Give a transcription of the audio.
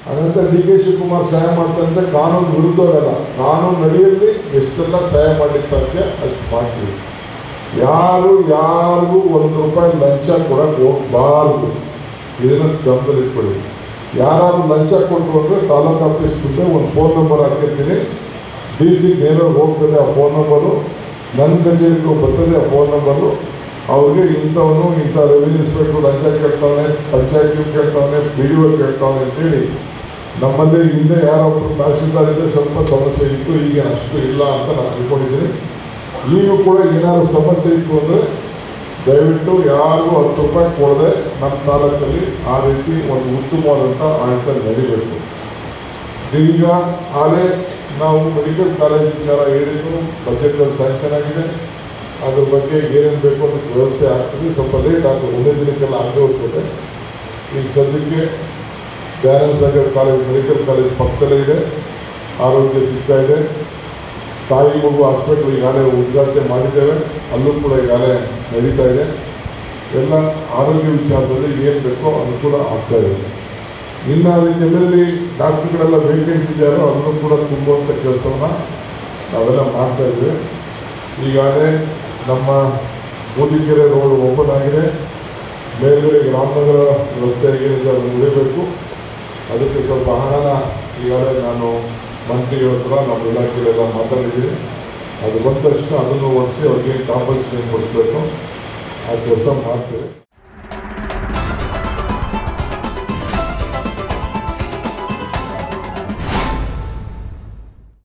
ಹಾಗಂತ D K Shivakumar ಸಹಾಯ ಮಾಡ್ತಂತೆ ಕಾನೂನು ವಿರುದ್ಧವಾಗಲ್ಲ ಕಾನೂನು ನಡೆಯಲ್ಲಿ ಎಷ್ಟೆಲ್ಲ ಸಹಾಯ ಮಾಡ್ಲಿಕ್ಕೆ ಸಾಧ್ಯ ಅಷ್ಟು ಮಾಡ್ತೀವಿ ಯಾರು ಯಾರಿಗೂ ಒಂದು ರೂಪಾಯಿ ಲಂಚ ಕೊಡಕ್ಕೆ ಹೋಗಬಾರ್ದು ಇದನ್ನು ಗಮನದಲ್ಲಿಟ್ಕೊಳ್ಳಿ ಯಾರಾದ್ರು ಲಂಚ ಕೊಟ್ಟರು ಅಂದರೆ ತಾಲೂಕು ಆಫೀಸ್ ಮುಂದೆ ಒಂದು ಫೋನ್ ನಂಬರ್ ಹಾಕಿರ್ತೀನಿ ಡಿ ಸಿ ನೇರವಾಗಿ ಹೋಗ್ತದೆ ಆ ಫೋನ್ ನಂಬರು ನನ್ನ ಕಚೇರಿಗೂ ಬರ್ತದೆ ಆ ಫೋನ್ ನಂಬರು ಅವ್ರಿಗೆ ಇಂಥವನು ಇಂಥ ರೆವಿನ್ಯೂ ಇನ್ಸ್ಪೆಕ್ಟ್ರು ಲಂಚ ಕೇಳ್ತಾವನೆ ಪಂಚಾಯತಿ ಕೇಳ್ತಾವನೆ ಪಿ ಡಿ ಒ ಕೇಳ್ತಾವನೆ ಅಂತೇಳಿ ನಮ್ಮಲ್ಲಿ ಹಿಂದೆ ಯಾರೊಬ್ಬರು ತಹಶೀಲ್ದಾರ್ ಇದ್ದರೆ ಸ್ವಲ್ಪ ಸಮಸ್ಯೆ ಇತ್ತು ಈಗ ಅಷ್ಟು ಇಲ್ಲ ಅಂತ ನಾನು ತಿಳ್ಕೊಂಡಿದ್ದೀನಿ ಈಗೂ ಕೂಡ ಏನಾದ್ರು ಸಮಸ್ಯೆ ಇತ್ತು ಅಂದರೆ ದಯವಿಟ್ಟು ಯಾರಿಗೂ ಹತ್ತು ರೂಪಾಯಿ ಕೊಡದೆ ನಮ್ಮ ತಾಲೂಕಲ್ಲಿ ಆ ರೀತಿ ಒಂದು ಉತ್ತಮವಾದಂಥ ಆಡಳಿತ ನಡಿಬೇಕು ಈಗ ಆಲೇ ನಾವು ಮೆಡಿಕಲ್ ಕಾಲೇಜ್ ವಿಚಾರ ಹೇಳಿದ್ದು ಬಜೆಟಲ್ಲಿ ಸ್ಯಾಂಕ್ಷನ್ ಆಗಿದೆ ಅದ್ರ ಬಗ್ಗೆ ಏನೇನು ಬೇಕು ಅದಕ್ಕೆ ವ್ಯವಸ್ಥೆ ಆಗ್ತದೆ ಸ್ವಲ್ಪ ಲೇಟ್ ಆಗ್ತದೆ ಒಂದೇ ದಿನಕ್ಕೆಲ್ಲ ಆಗದೆ ಹೋಗ್ತದೆ ಈಗ ಸದ್ಯಕ್ಕೆ Dayananda Sagar college medical college ಪಕ್ಕದಲ್ಲೇ ಇದೆ ಆರೋಗ್ಯ ಸಿಗ್ತಾ ಇದೆ ತಾಯಿ ಮಗು ಹಾಸ್ಪಿಟ್ಲ್ ಈಗಾಗಲೇ ಉದ್ಘಾಟನೆ ಮಾಡಿದ್ದೇವೆ ಅಲ್ಲೂ ಕೂಡ ಈಗಾಗಲೇ ನಡೀತಾ ಇದೆ ಎಲ್ಲ ಆರೋಗ್ಯ ವಿಚಾರದಲ್ಲಿ ಏನು ಬೇಕೋ ಅನುಕೂಲ ಆಗ್ತಾ ಇದೆ ಇನ್ನು ಅದಕ್ಕೆ ಎಲ್ಲೆಲ್ಲಿ ಡಾಕ್ಟ್ರುಗಳೆಲ್ಲ ವೇಕೆಂಟ್ ಇದೆಯಾರೋ ಅದನ್ನು ಕೂಡ ತುಂಬುವಂಥ ಕೆಲಸವನ್ನು ನಾವೆಲ್ಲ ಮಾಡ್ತಾ ಇದ್ವಿ ಈಗಾಗಲೇ ನಮ್ಮ ಮೂಡಿಗೆರೆ ರೋಡ್ ಓಪನ್ ಆಗಿದೆ ಮೇಲ್ಗಡೆ ರಾಮನಗರ ರಸ್ತೆ ಏನಿದೆ ಅದನ್ನು ಉಳಿಬೇಕು ಅದಕ್ಕೆ ಸ್ವಲ್ಪ ಹಣನ ಈಗಾಗಲೇ ನಾನು ಮಂತ್ರಿಗಳ ಹತ್ರ ನಮ್ಮ ಇಲಾಖೆಯಲ್ಲೆಲ್ಲ ಮಾತಾಡಿದ್ದೀನಿ ಅದು ಬಂದ ತಕ್ಷಣ ಅದನ್ನು ಓಡಿಸಿ ಅವ್ರಿಗೆ ಕಾಂಪನ್ಸೇಷನ್ ಕೊಡಿಸ್ಬೇಕು ಆ ಕೆಲಸ ಮಾಡ್ತೇವೆ